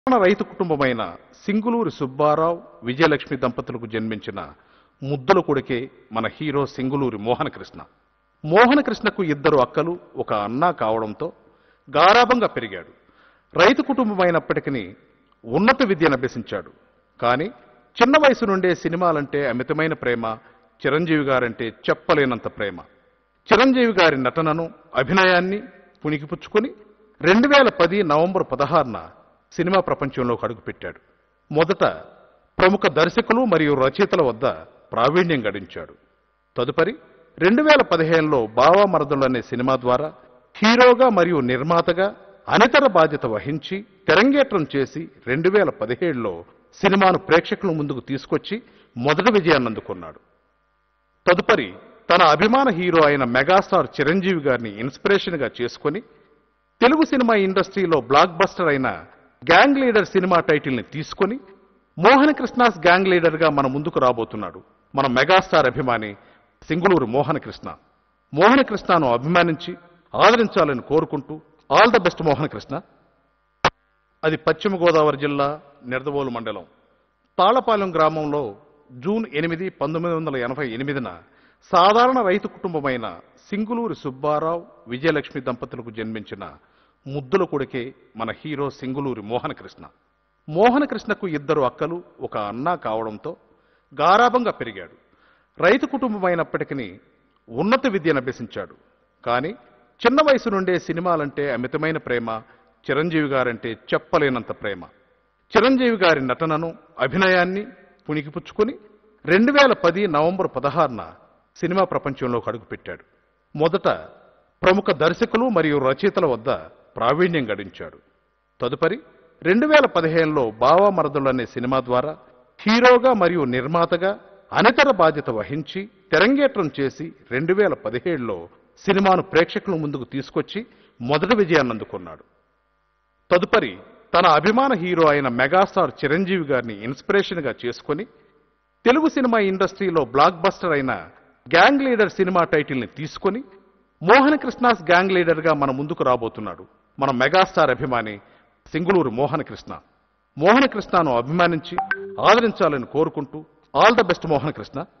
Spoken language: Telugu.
సాధారణ రైతు కుటుంబమైన సింగులూరి సుబ్బారావు విజయలక్ష్మి దంపతులకు జన్మించిన ముద్దుల కొడుకే మన హీరో సింగులూరి మోహనకృష్ణ మోహనకృష్ణకు ఇద్దరు అక్కలు ఒక అన్న కావడంతో గారాభంగా పెరిగాడు రైతు కుటుంబమైనప్పటికీ ఉన్నత విద్యను అభ్యసించాడు కానీ చిన్న వయసు నుండే సినిమాలంటే అమితమైన ప్రేమ చిరంజీవి గారంటే చెప్పలేనంత ప్రేమ చిరంజీవి గారి నటనను అభినయాన్ని పుణికిపుచ్చుకొని రెండు వేల పది నవంబర్ పదహారున సినిమా ప్రపంచంలోకి అడుగుపెట్టాడు మొదట ప్రముఖ దర్శకులు మరియు రచయితల వద్ద ప్రావీణ్యం గడించాడు తదుపరి రెండు వేల పదిహేనులో బావా మరదలు అనే సినిమా ద్వారా హీరోగా మరియు నిర్మాతగా అనితర బాధ్యత వహించి తెరంగేట్రం చేసి రెండు వేల పదిహేడులో సినిమాను ప్రేక్షకుల ముందుకు తీసుకొచ్చి మొదటి విజయాన్ని అందుకున్నాడు తదుపరి తన అభిమాన హీరో అయిన మెగాస్టార్ చిరంజీవి గారిని ఇన్స్పిరేషన్ గా చేసుకొని తెలుగు సినిమా ఇండస్ట్రీలో బ్లాక్ బస్టర్ అయిన గ్యాంగ్ లీడర్ సినిమా టైటిల్ ని తీసుకొని మోహన కృష్ణాస్ గ్యాంగ్ లీడర్ గా మన ముందుకు రాబోతున్నాడు మన మెగాస్టార్ అభిమాని సింగులూరు మోహన కృష్ణ మోహన కృష్ణను అభిమానించి ఆదరించాలని కోరుకుంటూ all the best Mohana Krishna అది పశ్చిమ గోదావరి జిల్లా నిడదవోలు మండలం తాళపాలెం గ్రామంలో జూన్ ఎనిమిది పంతొమ్మిది వందల ఎనభై ఎనిమిదిన సాధారణ రైతు కుటుంబమైన సింగులూరి సుబ్బారావు విజయలక్ష్మి దంపతులకు జన్మించిన ముద్దుల కొడుకే మన హీరో సింగులూరి మోహనకృష్ణ మోహనకృష్ణకు ఇద్దరు అక్కలు ఒక అన్న కావడంతో గారాభంగా పెరిగాడు రైతు కుటుంబమైనప్పటికీ ఉన్నత విద్యను అభ్యసించాడు కానీ చిన్న వయసు నుండే సినిమాలంటే అమితమైన ప్రేమ చిరంజీవి గారంటే చెప్పలేనంత ప్రేమ చిరంజీవి గారి నటనను అభినయాన్ని పుణికిపుచ్చుకొని రెండు వేల పది నవంబర్ పదహారున సినిమా ప్రపంచంలోకి అడుగుపెట్టాడు మొదట ప్రముఖ దర్శకులు మరియు రచయితల వద్ద ప్రావీణ్యం గడించాడు తదుపరి రెండు వేల పదిహేనులో బావా మరదలు అనే సినిమా ద్వారా హీరోగా మరియు నిర్మాతగా అనితర బాధ్యత వహించి తెరంగేట్రం చేసి రెండు వేల పదిహేడులో సినిమాను ప్రేక్షకుల ముందుకు తీసుకొచ్చి మొదటి విజయాన్ని అందుకున్నాడు తదుపరి తన అభిమాన హీరో అయిన మెగాస్టార్ చిరంజీవి గారిని ఇన్స్పిరేషన్ గా చేసుకొని తెలుగు సినిమా ఇండస్ట్రీలో బ్లాక్ బస్టర్ అయిన గ్యాంగ్ లీడర్ సినిమా టైటిల్ ని తీసుకొని మోహన కృష్ణాస్ గ్యాంగ్ లీడర్ గా మన ముందుకు రాబోతున్నాడు మన మెగాస్టార్ అభిమాని సింగులూరు మోహన కృష్ణ మోహన కృష్ణను అభిమానించి ఆదరించాలని కోరుకుంటూ all the best Mohana Krishna